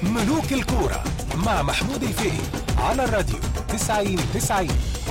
ملوك الكورة مع محمود الفقي على الراديو 90 90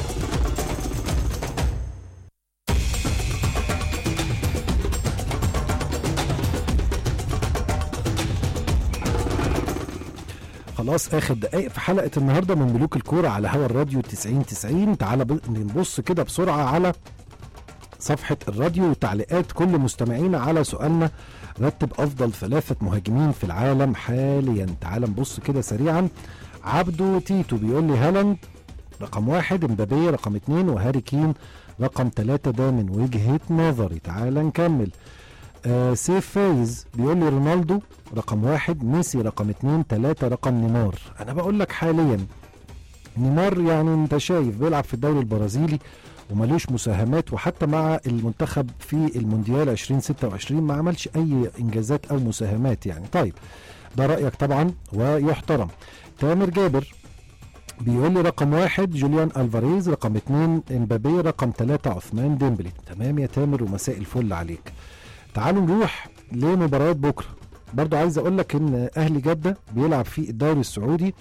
خلاص اخر دقايق في حلقه النهارده من ملوك الكوره على هوا الراديو 90 90 تعالى ب- نبص كده بسرعه على صفحه الراديو وتعليقات كل مستمعينا على سؤالنا رتب افضل ثلاثه مهاجمين في العالم حاليا تعال نبص كده سريعا عبدو تيتو بيقول لي هالاند رقم واحد امبابي رقم اتنين وهاري كين رقم ثلاثة ده من وجهة نظري تعال نكمل آه سيف فايز بيقول لي رونالدو رقم واحد ميسي رقم اتنين تلاتة رقم نيمار انا بقول لك حاليا نيمار يعني انت شايف بيلعب في الدوري البرازيلي وملوش مساهمات وحتى مع المنتخب في المونديال 2026 ما عملش اي انجازات او مساهمات يعني طيب ده رايك طبعا ويحترم تامر جابر بيقول لي رقم واحد جوليان الفاريز رقم اتنين امبابي رقم ثلاثة عثمان ديمبلي تمام يا تامر ومساء الفل عليك تعالوا نروح لمباريات بكره برضو عايز اقول لك ان اهلي جده بيلعب في الدوري السعودي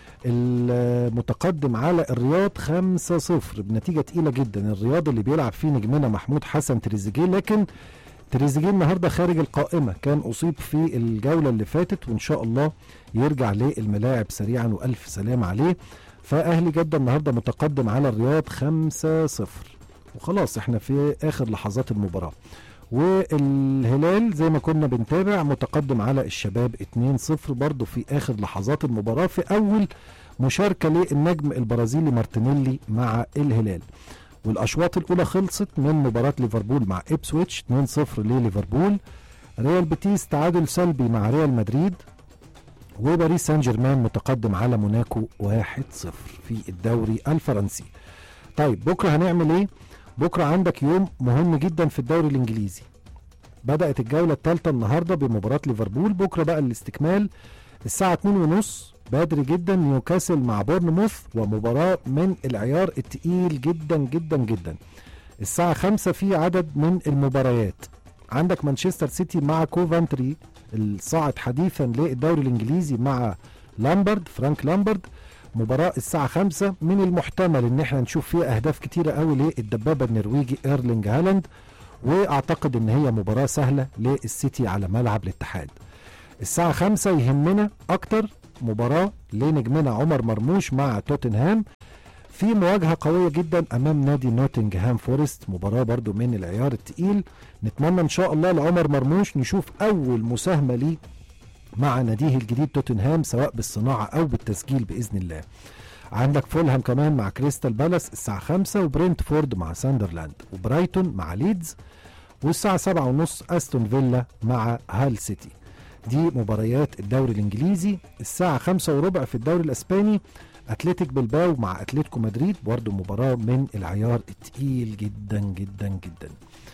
المتقدم على الرياض 5-0 بنتيجه تقيله جدا الرياض اللي بيلعب فيه نجمنا محمود حسن تريزيجيه لكن تريزيجيه النهارده خارج القائمه كان اصيب في الجوله اللي فاتت وان شاء الله يرجع للملاعب سريعا والف سلام عليه فاهلي جده النهارده متقدم على الرياض 5-0 وخلاص احنا في اخر لحظات المباراه والهلال زي ما كنا بنتابع متقدم على الشباب 2-0 برضه في اخر لحظات المباراه في اول مشاركه للنجم البرازيلي مارتينيلي مع الهلال والاشواط الاولى خلصت من مباراه ليفربول مع ابسويتش 2-0 لليفربول ريال بيتيس تعادل سلبي مع ريال مدريد وباريس سان جيرمان متقدم على موناكو 1-0 في الدوري الفرنسي طيب بكره هنعمل ايه بكره عندك يوم مهم جدا في الدوري الانجليزي بدات الجوله الثالثه النهارده بمباراه ليفربول بكره بقى الاستكمال الساعه 2:30 بدري جدا نيوكاسل مع بورنموث ومباراه من العيار التقيل جدا جدا جدا الساعه 5 في عدد من المباريات عندك مانشستر سيتي مع كوفانتري الصاعد حديثا للدوري الانجليزي مع لامبرد فرانك لامبرد مباراة الساعة 5 من المحتمل ان احنا نشوف فيها اهداف كتيرة قوي للدبابة النرويجي ايرلينج هالاند واعتقد ان هي مباراة سهلة للسيتي على ملعب الاتحاد الساعة 5 يهمنا اكتر مباراة لنجمنا عمر مرموش مع توتنهام في مواجهة قوية جدا امام نادي نوتنغهام فورست مباراة برضو من العيار التقيل نتمنى ان شاء الله لعمر مرموش نشوف اول مساهمة ليه مع ناديه الجديد توتنهام سواء بالصناعة أو بالتسجيل بإذن الله عندك فولهام كمان مع كريستال بالاس الساعة 5 وبرنتفورد مع ساندرلاند وبرايتون مع ليدز والساعة 7 ونص أستون فيلا مع هال سيتي دي مباريات الدوري الإنجليزي الساعة 5 وربع في الدوري الأسباني أتلتيك بلباو مع أتلتيكو مدريد برضو مباراة من العيار التقيل جدا جدا جدا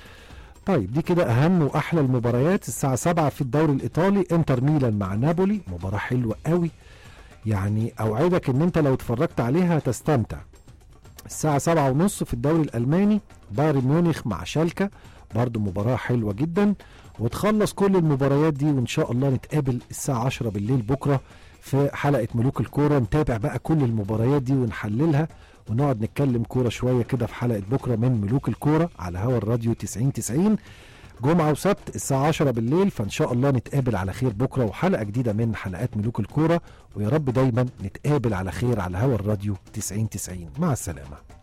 طيب دي كده اهم واحلى المباريات الساعه 7 في الدوري الايطالي انتر ميلان مع نابولي مباراه حلوه قوي يعني اوعدك ان انت لو اتفرجت عليها هتستمتع الساعه 7 ونص في الدوري الالماني بايرن ميونخ مع شالكا برضو مباراه حلوه جدا وتخلص كل المباريات دي وان شاء الله نتقابل الساعه 10 بالليل بكره في حلقه ملوك الكوره نتابع بقى كل المباريات دي ونحللها ونقعد نتكلم كوره شويه كده في حلقه بكره من ملوك الكوره على هوا الراديو 90 90 جمعه وسبت الساعه 10 بالليل فان شاء الله نتقابل على خير بكره وحلقه جديده من حلقات ملوك الكوره ويا رب دايما نتقابل على خير على هوا الراديو 90 90 مع السلامه